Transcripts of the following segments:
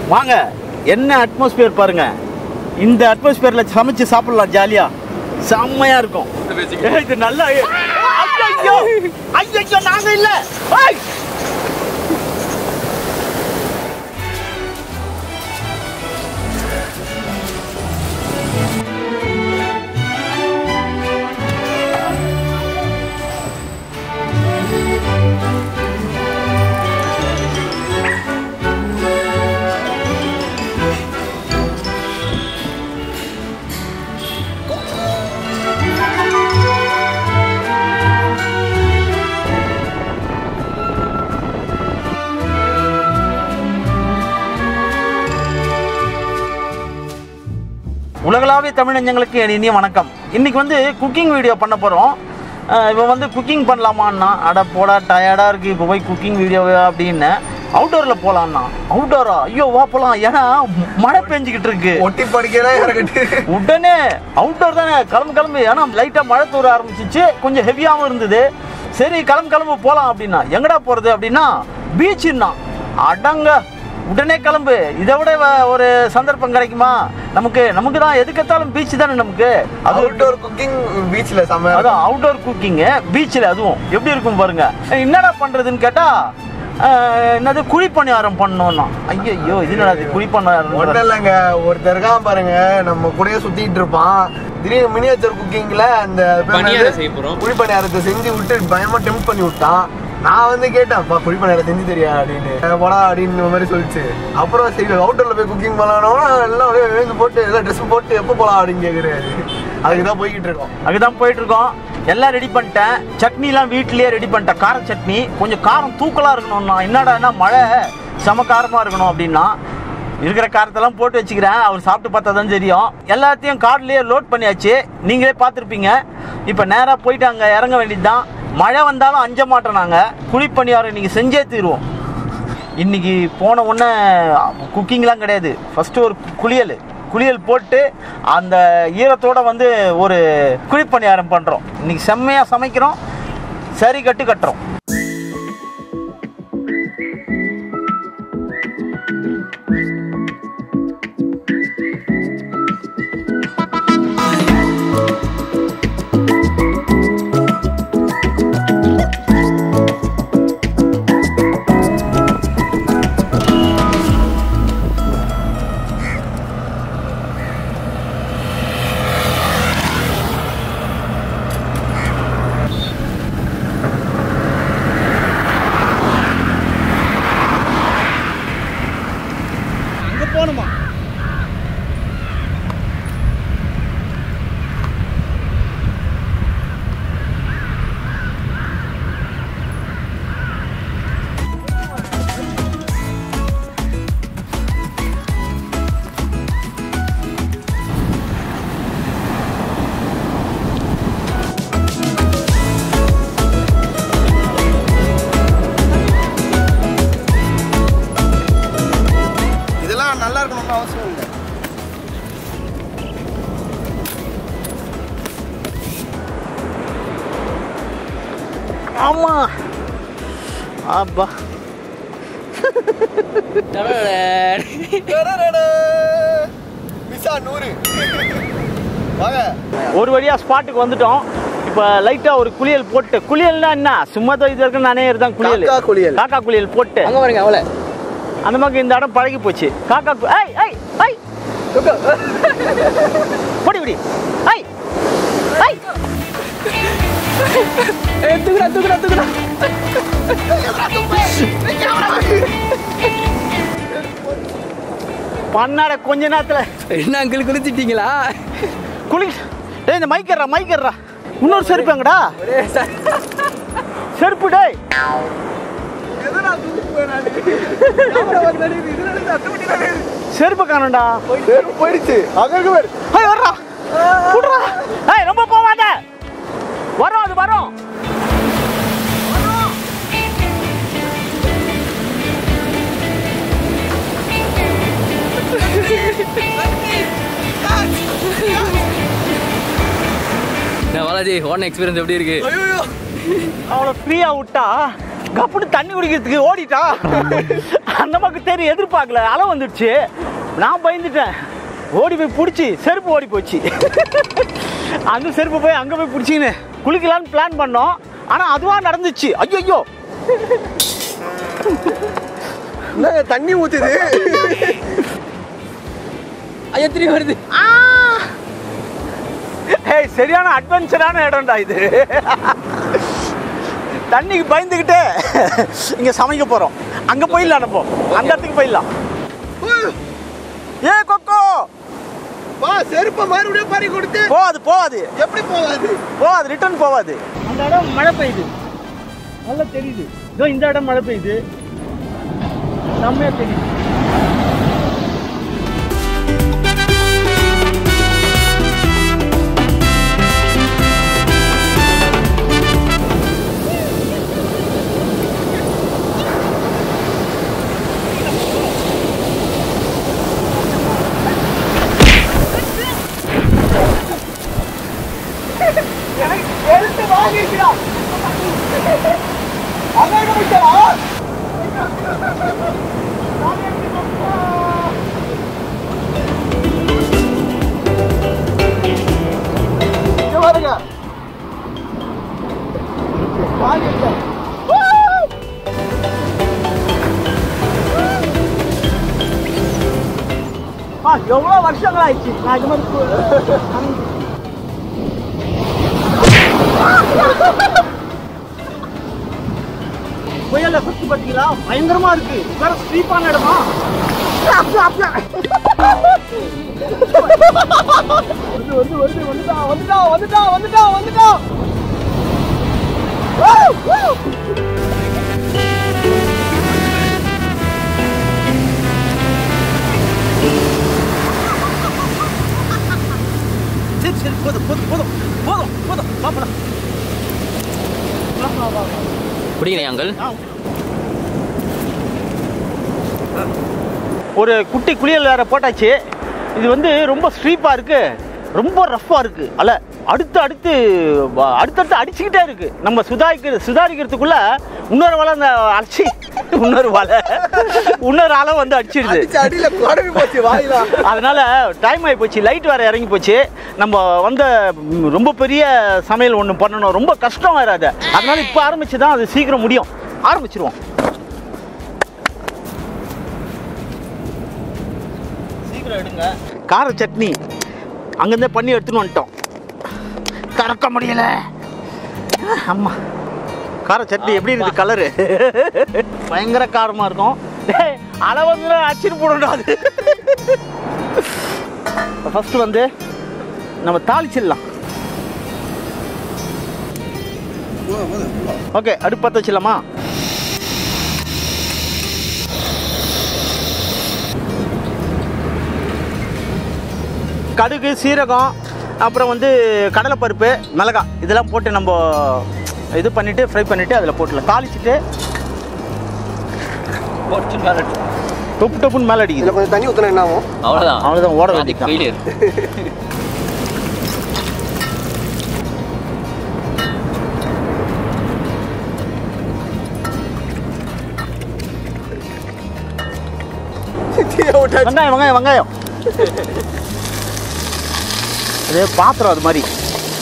வாங்க என்ன அட்மாஸ்பியர் பாருங்க இந்த அட்மாஸ்பியர்ல சமைச்சு சாப்பிடலாம் ஜாலியா செம்மையா இருக்கும் ஏய், இது நல்லா ஐயோ ஐயோ நாங்க இல்ல ஏய்! உலகளாவிய தமிழஞ்சங்களுக்கு என் இனிய வணக்கம் இன்னைக்கு வந்து குக்கிங் வீடியோ பண்ண போகிறோம் இப்போ வந்து குக்கிங் பண்ணலாமான்னா அட போடா டயர்டாக இருக்குது இப்போ போய் குக்கிங் வீடியோ அப்படின்னு அவுட்டோரில் போகலான்னா அவுட்டோரா ஐயோ வா போகலாம் ஏன்னா மழை பெஞ்சிக்கிட்டு இருக்கு ஒட்டி படிக்கிறா இறக்கட்டு உடனே அவுட்டோர் தானே கிளம்பு கிளம்பு ஏன்னா லைட்டாக மழை தூர ஆரம்பிச்சிச்சு கொஞ்சம் ஹெவியாகவும் இருந்தது சரி கிளம்பு கிளம்பு போகலாம் அப்படின்னா எங்கடா போகிறது அப்படின்னா பீச்சுன்னா அடங்க உடனே கிளம்பு இதை விட வ- ஒரு சந்தர்ப்பம் கிடைக்குமா நமக்கு நமக்கு தான் எதுக்கெத்தாலும் பீச் தானே நமக்கு அது அவுட்டோர் குக்கிங் பீச்ல செம்ம அதான் அவுட்டோர் குக்கிங்கு பீச்சில் அதுவும் எப்படி இருக்கும் பாருங்க என்னடா பண்ணுறதுன்னு கேட்டால் என்னது குழிப்பணியாரம் பண்ணோம்னா ஐயோ இது என்னடா இது ஒன்றும் குழிப்பணியாரம் இல்லைங்க ஒருத்தர் இருக்கான் பாருங்க நம்ம கூடயே சுத்திட்டு இருப்பான் திடீர்னு மினியேச்சர் குக்கிங்ல அந்த பேர் பணியாரம் என்னது? செய்ய போறோம். குழிப்பணியாரத்தை செஞ்சு விட்டு பயமா டெம்ப் பண்ணி விட்டான் நான் வந்து கேட்டேன் "அப்பா, குழிப்பணியாரம் செஞ்சு தெரியா அப்படின்னு "அஹ், போடா அப்படின்னு மாதிரி சொல்லிச்சு அப்புறம் சரி அவுட்டர்ல போய் குக்கிங் பண்ணலாம்னா எல்லாம் அப்படியே எழுந்து போட்டு எல்லாம் ட்ரெஸ் போட்டு எப்போ போலாம் அப்படின்னு கேக்குறாரு அதுக்கு தான் போய்கிட்டு இருக்கோம் அதுதான் போயிட்டு இருக்கோம் எல்லாம் ரெடி பண்ணிட்டேன் சட்னிலாம் வீட்லயே ரெடி பண்ணிட்டேன் கார சட்னி கொஞ்சம் காரம் தூக்கலாக இருக்கணும்னா என்னடான்னா மழை செம காரமாக இருக்கணும் அப்படின்னா இருக்கிற காரத்தெல்லாம் போட்டு வச்சுக்கிறேன் அவர் சாப்பிட்டு பார்த்தா தான் தெரியும் எல்லாத்தையும் கார்ட்லேயே லோட் பண்ணியாச்சு நீங்களே பார்த்துருப்பீங்க இப்போ நேராக போயிட்டு அங்கே இறங்க வேண்டியது தான் மழை வந்தாலும் அஞ்ச மாட்டோம் நாங்கள் குழிப்பணியாரம் இன்னைக்கு செஞ்சே தீருவோம் இன்னைக்கு போன உடனே குக்கிங்லாம் கிடையாது ஃபஸ்ட்டு ஒரு குளியல் குளியல் போட்டு அந்த ஈரத்தோட வந்து ஒரு குழிப்பணியாரம் பண்ணுறோம் இன்னைக்கு செம்மையாக சமைக்கிறோம் சரி கட்டு கட்டுறோம் அங்கே போகணுமா இதெல்லாம் நல்லா இருக்கணும்னு அவசியம் இல்லை ஆமாம் அப்பா மிஸ்ஸா நூறு வாங்க ஒரு வழியாக ஸ்பாட்டுக்கு வந்துட்டோம் இப்போ லைட்டாக ஒரு குளியல் போட்டு குளியல்னா என்ன சும்மா தான் இது வரைக்கும் நானே தான் குளியல் காக்கா குளியல். காக்கா குளியல் போட்டு அங்க பாருங்க அவளை அந்த மாதிரி இந்த இடம் பழகி போச்சு காக்கா கு- ஐய் ஐய் ஐய் பொடி பொடி ஐய் ஐய் தூக்குறா தூக்குறா தூக்குறா பண்ணாட கொஞ்ச நேரத்துல என்ன அங்கிள் குளிச்சிட்டீங்களா குளி டேய் இந்த மைக்கர்றா மைக்கர்றா இன்னொரு செருப்பு எங்கடா செருப்பு டேய் செருப்பு காணோம்டா போயிடுச்சு அங்கே பேர் ஐய் வர்றா விட்றா ஏய் ரொம்ப போவாத வரும் அது வரும் நான் பாலாஜி ஓன் எக்ஸ்பீரியன்ஸ் எப்படி இருக்கு அவளை ஃப்ரீயா விட்டா கப்புனு தண்ணி குடிக்கிறதுக்கு ஓடிட்டான் அந்த மக்கள் தெரியும் எதிர்பார்க்கல அலை வந்துடுச்சு நான் பயந்துட்டேன் ஓடி போய் பிடிச்சி செருப்பு ஓடி போச்சு அந்த செருப்பு போய் அங்கே போய் பிடிச்சின்னு குளிக்கலான்னு பிளான் பண்ணோம் ஆனால் அதுவாக நடந்துச்சு ஐயோ என்னங்க தண்ணி ஊத்துது ஐயா திரும்பி வருது ஏய் சரியான அட்வென்ச்சரான இடம்டா இது தண்ணிக்கு பயந்துக்கிட்டே இங்கே சமைக்க போகிறோம் அங்கே போயிடலாம் நம்ம அந்த இடத்துக்கு போயிடலாம் ஏ கொக்கோ வா செருப்ப மறுபடியும் பறி கொடுத்து போகாது போகாது எப்படி போகாது போகாது ரிட்டர்ன் போகாது அந்த இடம் மழை பெய்யுது நல்லா தெரியுது இதோ இந்த இடம் மழை பெய்யுது செம்மையா தெரியுது இங்க பாருங்க ஆ எவ்வளோ வருஷங்கள் ஆயிடுச்சு நான் இது மாதிரி பு- புயல சுத்தி பார்த்தீங்களா பயங்கரமா இருக்கு வேற ஸ்லீப்பான இடமா வந்து வந்து வந்து வந்துட்டா வந்துட்டா வந்துட்டா வந்துட்டா வந்துட்டா Woo! Woo! சரி சரி போதும் போதும் போதும் போதும் போதும் சாப்பிடலாம் பிடிக்கிறேன் அங்கிள் ஒரு குட்டி குளியல் வேற போட்டாச்சு இது வந்து ரொம்ப ஸ்ட்ரீப்பாக இருக்கு ரொம்ப ரஃப்பாக இருக்கு அல்ல அடுத்து அடுத்து வ- அடுத்தடுத்து அடிச்சுக்கிட்டே இருக்கு நம்ம சுதாரிக்கிற சுதாரிக்கிறதுக்குள்ள இன்னொரு வலை அந்த அடிச்சு இன்னொரு வலை இன்னொரு அலை வந்து அடிச்சிடுது அடிச்சு அடியில குடவி போச்சு வாயிலா அதனால டைம் ஆகி போச்சு லைட் வேற இறங்கி போச்சு நம்ம வந்த ம், ரொம்ப பெரிய சமையல் ஒன்று பண்ணணும் ரொம்ப கஷ்டம் வேற அது அதனால இப்போ ஆரம்பிச்சு தான் அது சீக்கிரம் முடியும் ஆரம்பிச்சிருவோம் சீக்கிரம் எடுங்க கார சட்னி அங்கேருந்தே பண்ணி எடுத்துன்னு வந்துட்டோம் கறக்க முடியல அம்மா கார சட்னி எப்படி இருக்குது கலரு பயங்கர காரமாக இருக்கும் டேய், அலை வந்து அச்சிட்டு போடணும் அது ஃபர்ஸ்ட் வந்து நம்ம தாளிச்சிடலாம் ஓகே அடுப்பு பற்ற வச்சிடலாமா கடுகு சீரகம் அப்புறம் வந்து கடலைப்பருப்பு மிளகாய் இதெல்லாம் போட்டு நம்ம இது பண்ணிவிட்டு ஃப்ரை பண்ணிவிட்டு அதில் போட்டுடலாம் தாளிச்சிட்டு டொப்பு டொப்புன்னு மேலே அடிக்குது இதுல கொஞ்சம் தண்ணி ஊத்துனா என்ன ஆகும் அவ்வளோதான் அவ்வளோதான் ஓட வேண்டியதுதான். ஃபெயிலியர் தீய விட்டாச்சு. வெங்காயம் வெங்காயம் வெங்காயம் அது பாத்திரம் அது மாதிரி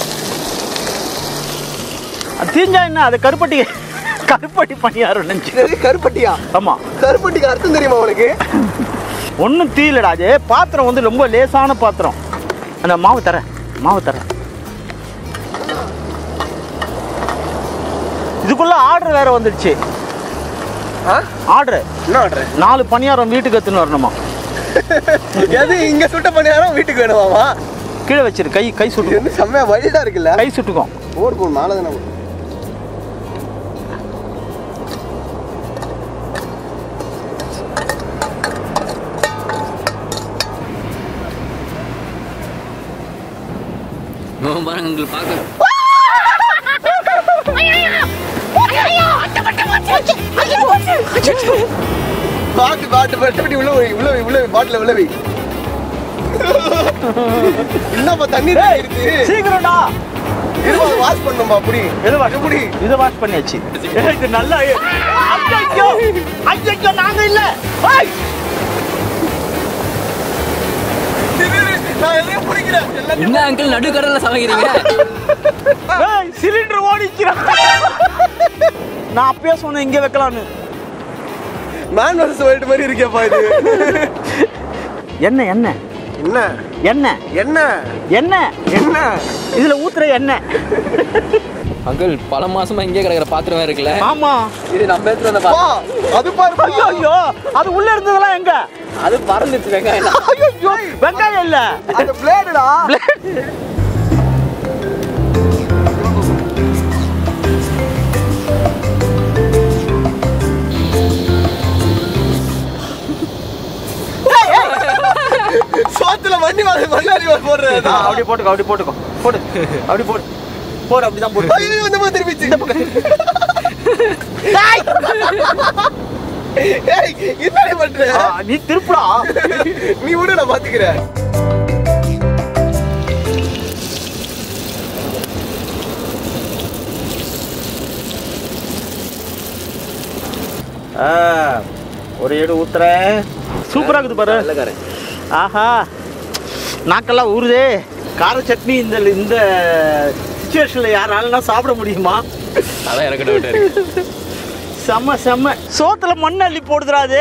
அது தீஞ்சா என்ன அது கருப்பட்டி கருப்பட்டி பணியாரம் நினச்சி இது கருப்பட்டியா ஆமாம் கருப்பட்டிக்கு அர்த்தம் தெரியுமா உனக்கு ஒன்றும் தீலடா அது பாத்திரம் வந்து ரொம்ப லேசான பாத்திரம் அந்த மாவு தரேன் மாவு தரேன் இதுக்குள்ள ஆர்டர் வேற வந்துடுச்சு ஆ? ஆர்டர் என்ன ஆர்டர் நாலு பணியாரம் வீட்டுக்கு எடுத்துன்னு வரணுமா எது இங்க சுட்ட பணியாரம் வீட்டுக்கு வேணுமாமா கீழே வச்சிரு கை கை இது சுட்டுக்கும் வந்து செம்மையா வைல்டா இருக்குல்ல கை சுட்டுக்கும் போடு போடு மேல தானே போடு. பாருங்க உங்களுக்கு பார்க்க பாட்டு பாட்டு பாட்டு உள்ள வை உள்ள வை உள்ள வை பாட்டில உள்ள வை என்னப்பா தண்ணி தான் இருக்கு சீக்கிரம்டா வாஷ் பண்ணும்பா புடி எது வாஷ் புடி இதை வாஷ் பண்ணியாச்சு இது நல்லா ஐயோ ஐயோ நாங்க இல்ல ஏய், நான் எதையும் பிடிக்கிறேன் எல்லாத்தையும் என்ன அங்கிள் நடுக்கடல்ல சமைக்கிறீங்க ஏய், சிலிண்டர் ஓடிக்கிறான் நான் அப்பயே சொன்னேன் இங்க வைக்கலான்னு மேன் வர்சஸ் வைல்ட் மாதிரி இருக்கேப்பா இது என்ன என்ன என்ன என்ன என்ன என்ன என்ன இதுல ஊத்துற எண்ணெய் அங்கிள் பல மாசமா இங்கே கிடக்குற பாத்திரம் இருக்குல்ல ஆமா இது நம்ம எடுத்து வந்த பா அது பாரு ஐயோ ஐயோ அது உள்ள இருந்ததெல்லாம் எங்க அது பறந்துச்சு வெங்காயம் ஐயோ வெங்காயம் இல்ல அந்த பிளேடுடா சோத்துல மண்ணி வாங்க மண்ணாடி போடுறது அப்படி போட்டுக்கோ அப்படி போட்டுக்கோ போடு அப்படி போடு போடு அப்படிதான் போடு ஐயோ இந்த மாதிரி திரும்பிச்சு ஏய் என்ன பண்ற ஆ, நீ திருப்புடா நீ விடு நான் பாத்துக்கிறேன் ஆ, ஒரு ஏடு ஊத்துறேன் சூப்பரா இருக்குது பாரு வெள்ளக்காரன் ஆஹா நாக்கெல்லாம் ஊறுதே கார சட்னி இந்த இந்த சுச்சுவேஷன்ல யாராலாம் சாப்பிட முடியுமா அதான் எனக்கு டவுட் இருக்கு செம்ம செம்ம சோத்துல மண் அள்ளி போடுதுறாது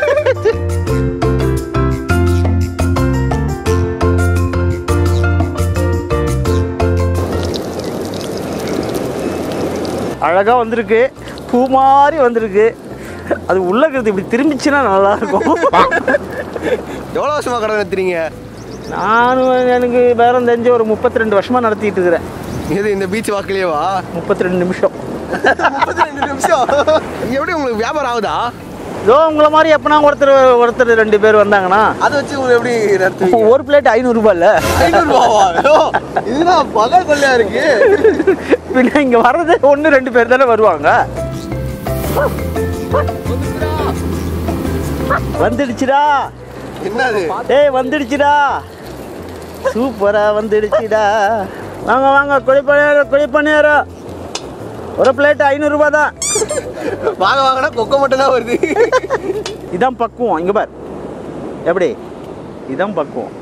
அழகா வந்திருக்கு பூ மாதிரி வந்திருக்கு அது உள்ள இருக்கிறது இப்படி திரும்பிச்சுன்னா நல்லா இருக்கும் எவ்வளவு வருஷமா கடை நடத்துறீங்க நானும் எனக்கு வேறம் தெரிஞ்சு ஒரு முப்பத்தி ரெண்டு வருஷமா நடத்திட்டு இருக்கிறேன் இது இந்த பீச் வாக்குலயேவா முப்பத்தி ரெண்டு நிமிஷம் முப்பத்தி ரெண்டு நிமிஷம் எப்படி உங்களுக்கு வியாபாரம் ஆகுதா இதோ உங்களை மாதிரி எப்பனா ஒருத்தர் ஒருத்தர் ரெண்டு பேர் வந்தாங்கன்னா அதை வச்சு உங்களுக்கு எப்படி நடத்துவீங்க ஒரு பிளேட் ஐநூறுரூபா இல்லை ஐநூறு ரூபாவா ஐயோ, இதுதான் பகல் கொள்ளையா இருக்கு பின்ன இங்க வர்றது ஒன்று ரெண்டு பேர் தானே வருவாங்க வந்துடுச்சுடா என்னது ஏய் வந்துடுச்சுடா சூப்பரா வந்துடுச்சுடா வாங்க வாங்க குழி பணியாரம் குழி பணியாரம் ஒரு பிளேட் ஐநூறுரூபா தான் வாங்க வாங்கினா கொக்கை மட்டும் தான் வருது இதான் பக்குவம் இங்க பார் எப்படி இதான் பக்குவம்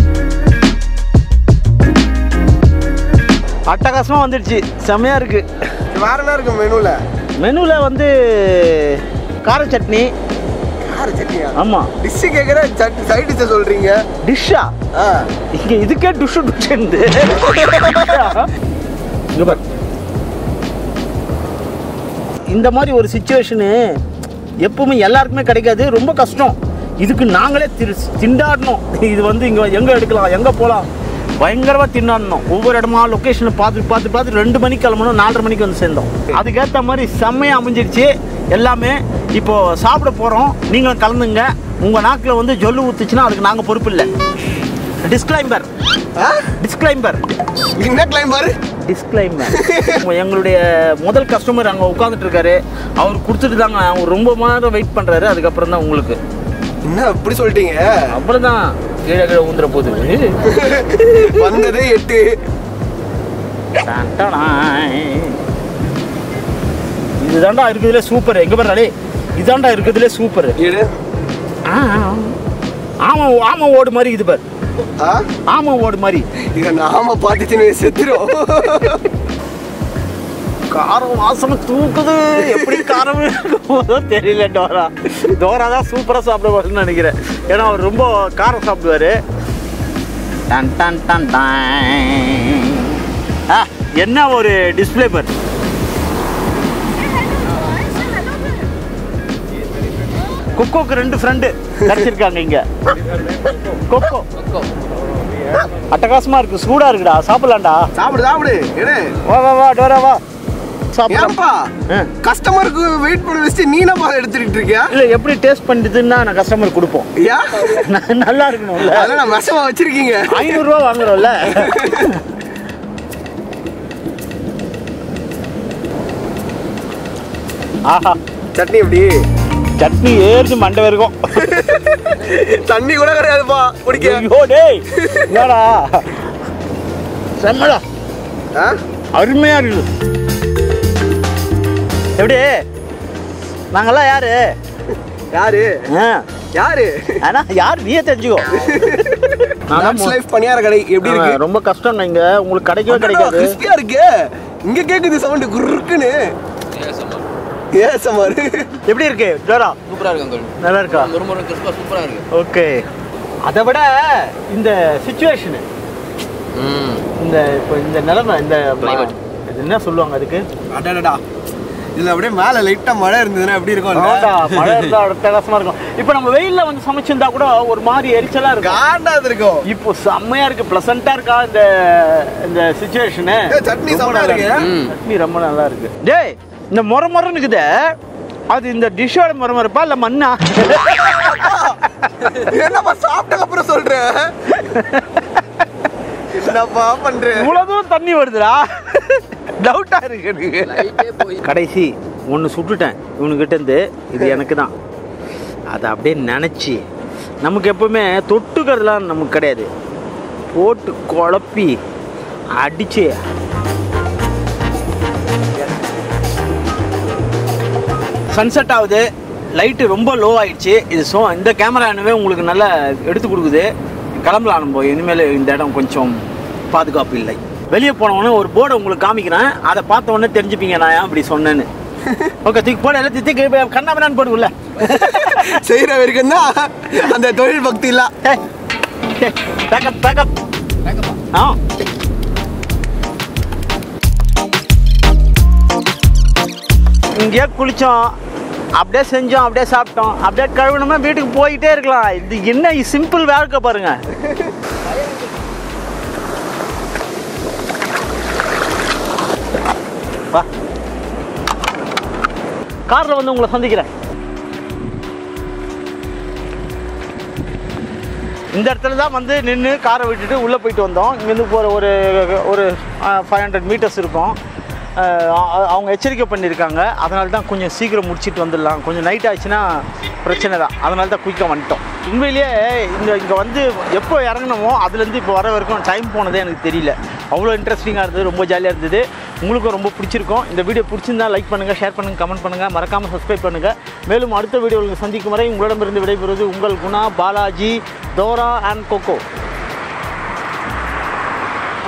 அட்டகாசமா வந்துடுச்சு செம்மையா இருக்கு வேற என்ன இருக்கு மெனுல மெனுல வந்து கார சட்னி கார சட்னியா ஆமா டிஷ் கேக்குற சட்னி சைட் டிஷ் சொல்றீங்க டிஷ்ஷா ஆ இங்க இதுக்கே டுஷு டுஷுந்து இங்க பார் இந்த மாதிரி ஒரு சுச்சுவேஷனு எப்பவுமே எல்லாருக்குமே கிடைக்காது ரொம்ப கஷ்டம் இதுக்கு நாங்களே திரு திண்டாடணும் இது வந்து இங்கே எங்கே எடுக்கலாம் எங்கே போகலாம் பயங்கரமாக திண்டாடணும் ஒவ்வொரு இடமா லொக்கேஷனை பார்த்து பார்த்து பார்த்து ரெண்டு மணிக்கு கிளம்பணும் நாலரை மணிக்கு வந்து சேர்ந்தோம் அதுக்கேற்ற மாதிரி செம்மையாக அமைஞ்சிருச்சு எல்லாமே இப்போ சாப்பிட போகிறோம் நீங்களும் கலந்துங்க உங்கள் நாக்கில் வந்து ஜொல்லு ஊத்துச்சுன்னா அதுக்கு நாங்கள் பொறுப்பு இல்லை டிஸ்க்ளைம்பர் ஆ? டிஸ்க்ளைம்பர் என்ன கிளைம் பாரு டிஸ்க்ளைமர் எங்களுடைய முதல் கஸ்டமர் அங்கே உட்காந்துட்டு இருக்காரு அவர் கொடுத்துட்டு தாங்க அவர் ரொம்ப நேரம் வெயிட் பண்ணுறாரு அதுக்கப்புறம் தான் உங்களுக்கு என்ன அப்படி சொல்லிட்டீங்க அவ்வளோதான் கீழே கீழே ஊந்துற போது வந்ததே எட்டு டான் டாடாய். இதுதான்டா இருக்குதுல சூப்பர் எங்க பாரு இதான்டா இருக்குதுல சூப்பர் எடு ஆமா ஆமா ஓடு மாதிரி இது பாரு ஆ ஆமா ஓடு மாதிரி இதை நாம பார்த்துச்சுன்னு செத்துரும் காரம் வாசனை தூக்குது எப்படி காரம் இருக்குமோ தெரியல டோரா டோரா தான் சூப்பராக சாப்பிட போறேன்னு நினைக்கிறேன் ஏன்னா அவர் ரொம்ப காரம் சாப்பிடுவாரு டன் டன் டன் டன். ஆ என்ன ஒரு டிஸ்பிளே பர் கொக்கோக்கு ரெண்டு ஃப்ரெண்டு கிடைச்சிருக்காங்க இங்க கொக்கோ அட்டகாசமா இருக்கு சூடா இருக்குடா சாப்பிடலாம்டா சாப்பிடு சாப்பிடு எடு வா வா வா டோரா வா சாப்பிடலாம் ஏன்பா ஆ. கஸ்டமருக்கு வெயிட் பண்ண வச்சுட்டு நீ என்ன பால் எடுத்துட்டு இருக்கியா இல்ல எப்படி டேஸ்ட் பண்ணிட்டுன்னா நான் கஸ்டமர் கொடுப்போம் ஐயா ந- நல்லா இருக்கணும்ல அதெல்லாம் நான் விஷமா வச்சிருக்கீங்க ஐநூறு ரூபா வாங்குறோம்ல ஆஹா சட்னி எப்படி சட்னி ஏறிச்சு மண்டை வரைக்கும் தண்ணி கூட கிடையாதுப்பா குடிக்க ஐயோ டேய் என்னடா செம்மடா ஆ? அருமையாக இருக்குது எப்படி நாங்கெல்லாம் யாரு யாரு ஆ யாரு ஆனா யார் நீயே தெரிஞ்சுக்கோ நான் தான் மு- லைஃப் பணியார கடை எப்படி ஆ, இருக்கு ரொம்ப கஷ்டம் இங்க உங்களுக்கு கிடைக்கவே கிடைக்காது கிறிஸ்பியா இருக்கு இங்க கேக்குது சவுண்ட் குறுக்குன்னு ஏசமாரு எப்படி இருக்கு ஜோரா சூப்பராக இருக்கு அங்கிள் நல்லா இருக்கா ஒரு முறை கிறிஸ்பா சூப்பராக இருக்கு ஓகே அதை விட இந்த சுச்சுவேஷனு ம் இந்த இப்போ இந்த நிலைமை இந்த Climate. இது என்ன சொல்லுவாங்க அதுக்கு அடடா இதுல அப்படியே மேல லைட்டா மழை இருந்ததுன்னா எப்படி இருக்கும் ஆமாடா, மழை இருந்தா அட்டகாசமா இருக்கும் இப்போ நம்ம வெயில்ல வந்து சமைச்சிருந்தா கூட ஒரு மாதிரி எரிச்சலா இருக்கும் காண்டாது இருக்கும் இப்போ செம்மையா இருக்கு ப்ளசண்டா இருக்கா இந்த இந்த சுச்சுவேஷனு ஏய், சட்னி செம்மையா இருக்கு. ம். சட்னி ரொம்ப நல்லா இருக்கு டேய் இந்த முறை முறைன்னு இருக்குதே அது இந்த டிஷ்ஷோட முறை முறைப்பா இல்ல மண்ணா என்னப்பா சாப்பிட்ட அப்புறம் சொல்றேன் என்னப்பா பண்றேன் இவ்வளவு தூரம் தண்ணி வருதுடா டவுட்டா இருக்கு எனக்கு லைட்டே போய் கடைசி ஒன்று சுட்டுட்டேன் இவனுக்கிட்ட இருந்து இது எனக்கு தான் அதை அப்படியே நினச்சி நமக்கு எப்பவுமே தொட்டுக்கிறதுலாம் நமக்கு கிடையாது போட்டு குழப்பி அடிச்சு சன்செட் ஆகுது லைட்டு ரொம்ப லோ ஆயிடுச்சு இது ஸோ இந்த கேமரா என்னவே உங்களுக்கு நல்லா எடுத்து கொடுக்குது கிளம்பலாம் நம்ம இனிமேல் இந்த இடம் கொஞ்சம் பாதுகாப்பு இல்லை வெளியே போனவொடனே ஒரு போர்டை உங்களுக்கு காமிக்கிறேன் அதை பார்த்த உடனே தெரிஞ்சுப்பீங்க நான் ஏன் அப்படி சொன்னேன்னு ஓகே தூக்கி போட எல்லாத்தையும் தூக்கி கண்ணாமண்ணான்னு போடுவில்ல செய்யற வரைக்கும் தான் அந்த தொழில் பக்தி இல்ல பேக்கப் பேக்கப் ஆ இங்கேயே குளிச்சோம் அப்படியே செஞ்சோம் அப்படியே சாப்பிட்டோம் அப்படியே கழுவுனோமா வீட்டுக்கு போயிட்டே இருக்கலாம் இது என்ன சிம்பிள் வாழ்க்கை பாருங்க வா கார்ல வந்து உங்களை சந்திக்கிறேன் இந்த இடத்துல தான் வந்து நின்று காரை விட்டுட்டு உள்ளே போயிட்டு வந்தோம் இங்கேருந்து போகிற ஒரு ஒரு ஃபைவ் ஹண்ட்ரட் மீட்டர்ஸ் இருக்கும் அஹ் அ- அவங்க எச்சரிக்கை பண்ணியிருக்காங்க அதனால தான் கொஞ்சம் சீக்கிரம் முடிச்சிட்டு வந்துடலாம் கொஞ்சம் நைட் ஆச்சுன்னா பிரச்சனை தான் அதனால தான் குயிக்காக வந்துட்டோம் உண்மையிலேயே இந்த இங்கே வந்து எப்போ இறங்கினோமோ அதுலேருந்து இப்போ வர வரைக்கும் டைம் போனதே எனக்கு தெரியல அவ்வளோ இன்ட்ரெஸ்டிங்காக இருந்தது ரொம்ப ஜாலியாக இருந்தது உங்களுக்கும் ரொம்ப பிடிச்சிருக்கும் இந்த வீடியோ பிடிச்சிருந்தா லைக் பண்ணுங்கள் ஷேர் பண்ணுங்கள் கமெண்ட் பண்ணுங்கள் மறக்காமல் சப்ஸ்கிரைப் பண்ணுங்கள் மேலும் அடுத்த வீடியோவில் சந்திக்கும் வரை உங்களிடமிருந்து விடைபெறுவது உங்கள் Guna Balaji Thora and cocoa